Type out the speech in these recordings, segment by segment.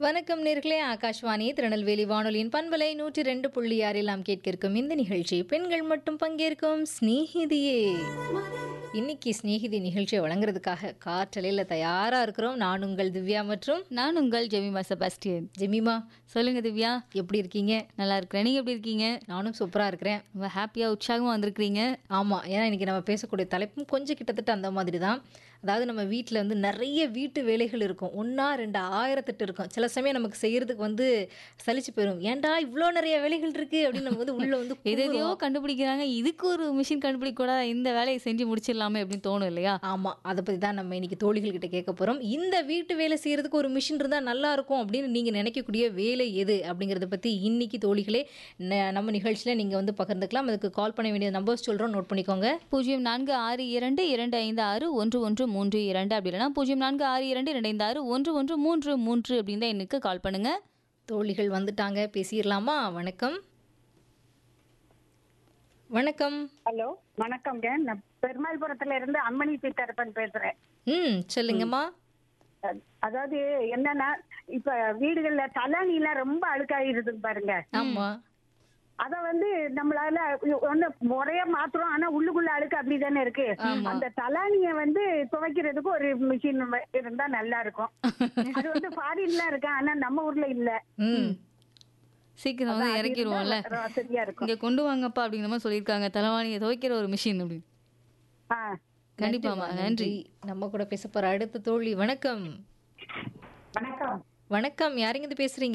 வணக்கம் நேர்களே ஆகாஷ்வாணி திருநெல்வேலி வானொலியின் பண்பலை நூற்றி ரெண்டு புள்ளி ஆறில் நாம் கேட்க இருக்கும் இந்த நிகழ்ச்சி பெண்கள் மட்டும் பங்கேற்கும் ஸ்நேகிதியே இன்னைக்கு ஸ்நேகிதி நிகழ்ச்சியை வழங்குறதுக்காக காற்றலையில் தயாராக இருக்கிறோம் நான் உங்கள் திவ்யா மற்றும் நான் உங்கள் ஜெமிமா செபாஸ்டியன் ஜெமிமா சொல்லுங்க திவ்யா எப்படி இருக்கீங்க நல்லா இருக்கிறேன் நீங்க எப்படி இருக்கீங்க நானும் சூப்பராக இருக்கிறேன் ரொம்ப ஹாப்பியா உற்சாகமா வந்திருக்கிறீங்க ஆமாம் ஏன்னா இன்றைக்கி நம்ம பேசக்கூடிய தலைப்பும் கொஞ்சம் கிட்டத்தட்ட அந்த மாதிரி தான் அதாவது நம்ம வீட்டில் வந்து நிறைய வீட்டு வேலைகள் இருக்கும் ஒன்றா ரெண்டு ஆயிரத்தெட்டு இருக்கும் சில சமயம் நமக்கு செய்யறதுக்கு வந்து சலிச்சு போயிடும் ஏன்டா இவ்வளோ நிறைய வேலைகள் இருக்குது அப்படின்னு நம்ம வந்து உள்ளே வந்து எதையோ கண்டுபிடிக்கிறாங்க இதுக்கு ஒரு மிஷின் கண்டுபிடிக்க கூட இந்த வேலையை செஞ்சு முடிச்சிடலாமே அப்படின்னு தோணும் இல்லையா ஆமாம் அதை பற்றி தான் நம்ம இன்னைக்கு தோழிகள் கிட்ட கேட்க போகிறோம் இந்த வீட்டு வேலை செய்கிறதுக்கு ஒரு மிஷின் இருந்தால் நல்லா இருக்கும் அப்படின்னு நீங்கள் நினைக்கக்கூடிய வேலை எது அப்படிங்கிறத பற்றி இன்னைக்கு தோழிகளே ந- நம்ம நிகழ்ச்சியில் நீங்கள் வந்து பகிர்ந்துக்கலாம் அதுக்கு கால் பண்ண வேண்டிய நம்பர்ஸ் சொல்கிறோம் நோட் பண்ணிக்கோங்க பூஜ்ஜியம் நான்கு ஆறு இரண்டு இரண்டு ஐந்து ஆறு ஒன்று ஒன்று மூன்று இரண்டு அப்படி இல்லைன்னா பூஜ்ஜியம் நான்கு ஆறு இரண்டு இரண்டு ஐந்து ஆறு ஒன்று ஒன்று மூன்று மூன்று அப்படின்னு தான் எனக்கு கால் பண்ணுங்க தோழிகள் வந்துட்டாங்க பேசிடலாமா வணக்கம் வணக்கம் ஹலோ வணக்கம்ங்க நான் பெருமாள்புரத்துல இருந்து அம்மணி சீத்தரப்பன் பேசுறேன் ம் சொல்லுங்கம்மா அஹ் அதாவது என்னன்னா இப்ப வீடுகள்ல தலாணி எல்லாம் ரொம்ப அழுக்காயிருது பாருங்க ஆமா அத வந்து நம்மளால ஒண்ணு முறையா மாத்துறோம் ஆனா உள்ளுக்குள்ள அழுக்கு அப்படிதானே இருக்கு அந்த தலானிய வந்து துவைக்கிறதுக்கு ஒரு மிஷின் இருந்தா நல்லா இருக்கும் அது வந்து ஃபாரின்ல இருக்கு ஆனா நம்ம ஊர்ல இல்ல ம் சீக்கிரம் வந்து இறக்கிடுவோம்ல அது வசதியா இருக்கும் இங்க கொண்டு வாங்கப்பா அப்படிங்கிற மாதிரி சொல்லியிருக்காங்க தலைவாணியை துவைக்கிற ஒரு மிஷின் அப்படின்னு ஆ. கண்டிப்பாமா நன்றி நம்ம கூட பேச போற அடுத்த தோழி வணக்கம் வணக்கம் வணக்கம் யாருங்க இது பேசுறீங்க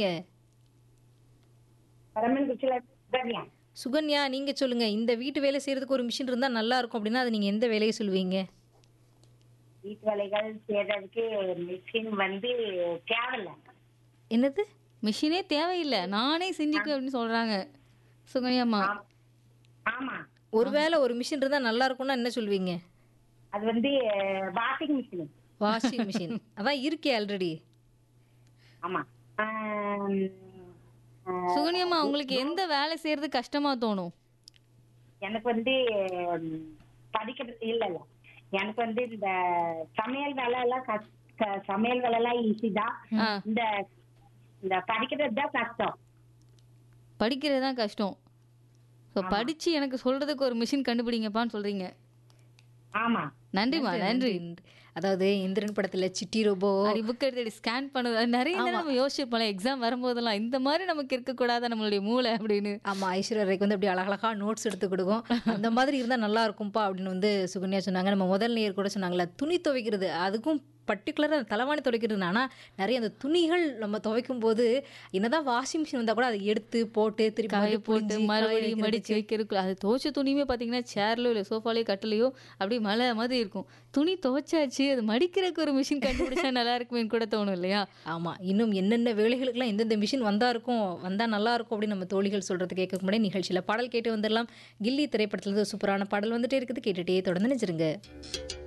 பரமன் குச்சில சுகன்யா நீங்க சொல்லுங்க இந்த வீட்டு வேலை செய்யறதுக்கு ஒரு மிஷின் இருந்தா நல்லா இருக்கும் அப்படின்னா அது நீங்க எந்த வேலையை சொல்லுவீங்க வீட்டு வேலைகள் செய்யறதுக்கு மிஷின் வந்து தேவையில்ல என்னது மிஷினே தேவையில்லை நானே செஞ்சுக்குவேன் அப்படின்னு சொல்றாங்க சுகன்யாம்மா ஆமா ஒருவேளை ஒரு மிஷின் இருந்தா நல்லா இருக்கும்னா என்ன சொல்லுவீங்க அது வந்து வாஷிங் மிஷின் வாஷிங் மிஷின் அதான் இருக்கே ஆல்ரெடி ஆமா ஆம், ஆ, சுகன்யாம்மா உங்களுக்கு எந்த வேலை செய்யறது கஷ்டமா தோணும் எனக்கு வந்து ம், படிக்கிறது இல்ல இல்ல எனக்கு வந்து இந்த சமையல் வேலை எல்லாம் கஷ்- க- சமையல் வேலை எல்லாம் ஈஸி தான் ஆ. இந்த இந்த படிக்கிறது தான் கஷ்டம் படிக்கிறது தான் கஷ்டம் ஸோ படிச்சு எனக்கு சொல்றதுக்கு ஒரு மிஷின் கண்டுபிடிங்கப்பான்னு சொல்றீங்க ஆமா நன்றிம்மா நன்றி அதாவது இந்திரன் படத்துல சிட்டி ரோபோ அப்படி புக் எடுத்து ஸ்கேன் பண்ணுது அது நிறைய நேரம் நம்ம யோசிச்சிருப்போம் எக்ஸாம் வரும்போதெல்லாம் இந்த மாதிரி நமக்கு இருக்கக்கூடாது நம்மளுடைய மூளை அப்படின்னு ஆமா ஐஸ்வர்யா ரேக்கு வந்து அப்படி அழகழகா நோட்ஸ் எடுத்து கொடுக்கும் அந்த மாதிரி இருந்தா நல்லா இருக்கும்பா அப்படின்னு வந்து சுகன்யா சொன்னாங்க நம்ம முதல் நேர் கூட சொன்னாங்கல்ல துணி துவைக்கிறது அதுக்கும் பர்டிகுலராக தலைவாணி துவைக்கிறது ஆனால் நிறைய அந்த துணிகள் நம்ம துவைக்கும் போது என்னதான் வாஷிங் மிஷின் வந்தா கூட அதை எடுத்து போட்டு திருப்பி காய மறுபடியும் போட்டு புழிஞ்சு, காய மறுபடியும் மடிச்சு வைக்கிறதுக்கு. வைக்கிறதுக்குள்ள அது துவைச்ச துணியுமே பார்த்தீங்கன்னா சேர்லயோ இல்லை சோஃபாலையோ கட்டிலையோ அப்படியே மழை மாதிரி இருக்கும் துணி துவைச்சாச்சு அது மடிக்கிறதுக்கு ஒரு மிஷின் கண்டுபிடிச்சா நல்லா இருக்குமேன்னு கூட தோணும் இல்லையா ஆமா இன்னும் என்னென்ன வேலைகளுக்கெல்லாம் எந்தெந்த மிஷின் வந்தா இருக்கும் வந்தா நல்லா இருக்கும் அப்படின்னு நம்ம தோழிகள் சொல்றது கேட்க முன்னாடி நிகழ்ச்சியில பாடல் கேட்டு வந்துடலாம் கில்லி திரைப்படத்துல இருந்து ஒரு சூப்பரான பாடல் வந்துட்டே இருக்குது கேட்டுட்டே தொடர்ந்து நினைச்சிருங்க